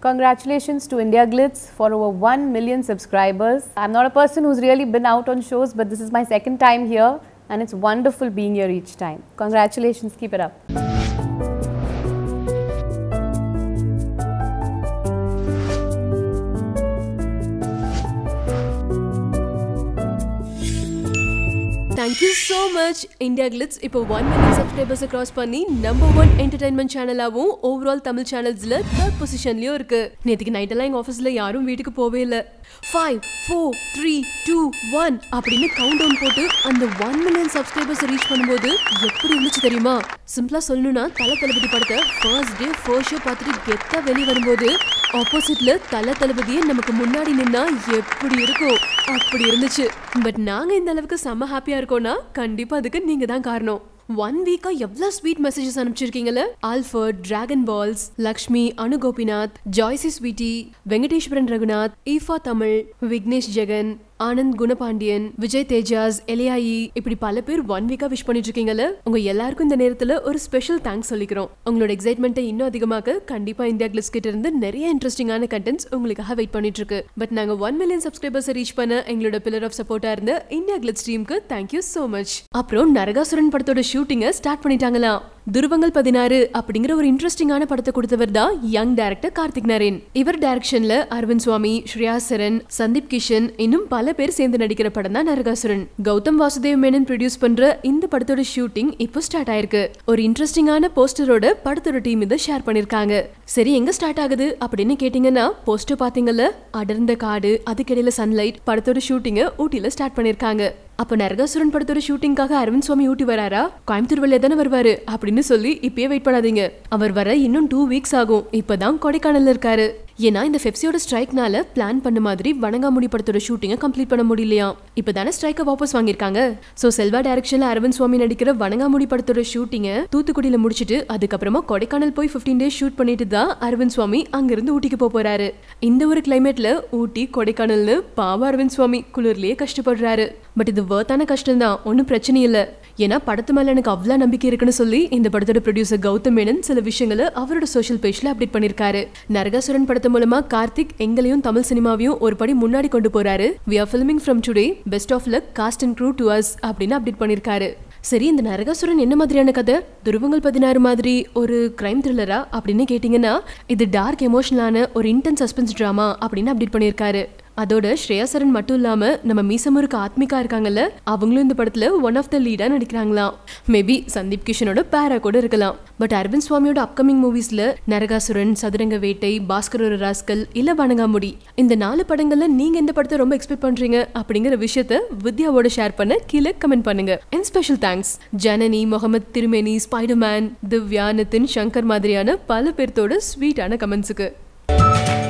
Congratulations to India Glitz for over 1 million subscribers. I'm not a person who's really been out on shows, but this is my second time here, and it's wonderful being here each time. Congratulations, keep it up. Thank you so much India Glitz இப்போ one million subscribers cross பண்ணி number one entertainment சேனலாகவும் overall Tamil சேனல்ஸ்ல third பொசிஷன்லயும் இருக்கு நேற்றுக்கு night எல்லாம் எங்க ஆஃபீஸ்ல யாரும் வீட்டுக்கு போவே இல்லை five four three two one அப்படின்னு கவுண்ட் டவுன் போட்டு அந்த ஒன் மில்லியன் சப்ஸ்கிரைபர்ஸ் ரீச் பண்ணும்போது எப்படி இருந்துச்சு தெரியுமா சிம்பிளா சொல்லணும்னா தல தளபதி படத்தை ஃபர்ஸ்ட் டே ஃபர்ஸ்ட் ஷோ பார்த்துட்டு கெத்தா வெளியே வரும்போது ஆப்போசிட்ல தல தளபதியே நமக்கு முன்னாடி நின்னா எப்படி இருக்கும் அப்படி இருந்துச்சு பட் நாங்க இந்த அளவுக்கு செம்ம ஹாப்பியா இருக்கோம்னா கண்டிப்பா அதுக்கு நீங்க தான் காரணம் ஒன் வீக்கா எவ்வளவு ஸ்வீட் மெசேஜஸ் அனுப்பிச்சிருக்கீங்கல்ல Alfred Dragon Balls Lakshmi Anu Gopinath Joicy Sweety Venkateswaran Raghunath ஈஃபா தமிழ் விக்னேஷ் ஜெகன் ஆனந்த் குணபாண்டியன் விஜய் தேஜாஸ் எலியாயி இப்படி பல பேர் ஒன் வீக்கா விஷ் பண்ணிட்டு இருக்கீங்கல்ல உங்க எல்லாருக்கும் இந்த நேரத்துல ஒரு ஸ்பெஷல் தேங்க்ஸ் சொல்லிக்கிறோம் உங்களோட எக்ஸைட்மெண்ட்டை இன்னும் அதிகமாக்க கண்டிப்பா இந்தியா கிளிஸ் கிட்ட இருந்து நிறைய இன்ட்ரெஸ்டிங்கான கண்டென்ட்ஸ் உங்களுக்காக வெயிட் பண்ணிட்டு இருக்கு பட் நாங்க ஒன் மில்லியன் சப்ஸ்கிரைபர்ஸ் ரீச் பண்ண எங்களோட பில்லர் ஆஃப் சப்போர்ட்டா இருந்த இந்தியா கிளிட்ஸ் டீமுக்கு தேங்க்யூ சோ மச் அப்புறம் நரகாசுரன் படத்தோட ஷூட்டிங்கை ஸ்டார்ட் பண்ணிட்டாங்களாம் துருவங்கள் பதினாறு அப்படிங்கிற ஒரு இன்ட்ரெஸ்டிங்கான படத்தை கொடுத்தவர் தான் யங் டைரக்டர் கார்த்திக் நரேன் இவர் டைரக்ஷன்ல அரவிந்த் சுவாமி ஸ்ரேயா சரண் சந்தீப் கிஷன் இன்னும் பல பேர் சேர்ந்து நடிக்கிற படம் தான் நரகாசுரன் கௌதம் வாசுதேவ் மேனன் ப்ரொடியூஸ் பண்ற இந்த படத்தோட ஷூட்டிங் இப்போ ஸ்டார்ட் ஆயிருக்கு ஒரு இன்ட்ரெஸ்டிங்கான போஸ்டரோட படத்தோட டீம் இதை ஷேர் பண்ணிருக்காங்க சரி எங்க ஸ்டார்ட் ஆகுது அப்படின்னு கேட்டீங்கன்னா போஸ்டர் பாத்தீங்கல்ல அடர்ந்த காடு அதுக்கிடையில சன்லைட் படத்தோட ஷூட்டிங்கை ஊட்டில ஸ்டார்ட் பண்ணிருக்காங்க அப்ப நரகாசுரன் படத்தோட ஷூட்டிங்காக அரவிந்த் சுவாமி ஊட்டி வராரா கோயம்புத்தூர் வழியா தானே வருவாரு அப்படின்னு சொல்லி இப்பயே வெயிட் பண்ணாதீங்க அவர் வர இன்னும் டூ வீக்ஸ் ஆகும் இப்பதான் கொடைக்கானல்ல இருக்காரு ஏன்னா இந்த ஃபெப்சியோட ஸ்ட்ரைக்னால பிளான் பண்ண மாதிரி வணங்காமுடி படத்தோட ஷூட்டிங்கை கம்ப்ளீட் பண்ண முடியலையா இப்பதானே ஸ்ட்ரைக்கை வாபஸ் வாங்கியிருக்காங்க சோ செல்வா டைரக்ஷன்ல அரவிந்த் சுவாமி நடிக்கிற வணங்காமுடி படத்தோட ஷூட்டிங்கை தூத்துக்குடியில முடிச்சிட்டு அதுக்கப்புறமா கொடைக்கானல் போய் 15 டேஸ் ஷூட் பண்ணிட்டு தான் அரவிந்த் சுவாமி அங்கிருந்து ஊட்டிக்கு போக போறாரு இந்த ஒரு கிளைமேட்ல ஊட்டி கொடைக்கானல்னு பாவ அரவிந்த் சுவாமி குளிர்லயே கஷ்டப்படுறாரு பட் இது வேர்த்தான கஷ்டம் தான் ஒன்றும் பிரச்சனை இல்லை ஏன்னா படத்து மேல எனக்கு அவ்வளோ நம்பிக்கை இருக்குன்னு சொல்லி இந்த படத்தோட ப்ரொடியூசர் கௌதம் மேனன் சில விஷயங்களை அவரோட சோஷியல் பேஜ்ல அப்டேட் பண்ணிருக்காரு நரகாசுரன் படத்து மூலமா கார்த்திக் எங்களையும் தமிழ் சினிமாவையும் ஒரு படி முன்னாடி கொண்டு போறாரு we are filming from today best of luck cast and crew to us அப்படின்னு அப்டேட் பண்ணிருக்காரு சரி இந்த நரகாசுரன் என்ன மாதிரியான கதை துருவங்கள் பதினாறு மாதிரி ஒரு கிரைம் த்ரில்லரா அப்படின்னு கேட்டிங்கன்னா இது டார்க் எமோஷனலான ஒரு இன்டென்ஸ் சஸ்பென்ஸ் ட்ராமா அப்படின்னு அப்டேட் பண்ணியிருக்காரு அதோட ஸ்ரேயா சரண் மட்டும் இல்லாம நம்ம மீசமுருக்கு ஆத்மிகா இருக்காங்கல்ல அவங்களும் இந்த படத்துல ஒன் ஆஃப் த லீடா நடிக்கிறாங்களாம் மேபி சந்தீப் கிஷனோட பேரா கூட இருக்கலாம் பட் அரவிந்த் சுவாமியோட அப்கமிங் மூவிஸ்ல நரகாசுரன் சதுரங்க வேட்டை பாஸ்கர் ஒரு ராஸ்கல் இல்ல வணங்காமுடி இந்த நாலு படங்கள்ல நீங்க எந்த படத்தை ரொம்ப எக்ஸ்பெக்ட் பண்றீங்க அப்படிங்கிற விஷயத்த வித்யாவோட ஷேர் பண்ண கீழே கமெண்ட் பண்ணுங்க and special thanks Janani Mohammed Thirumeni Spiderman Divya Nitin Shankar மாதிரியான பல பேர்த்தோட ஸ்வீட்டான கமெண்ட்ஸுக்கு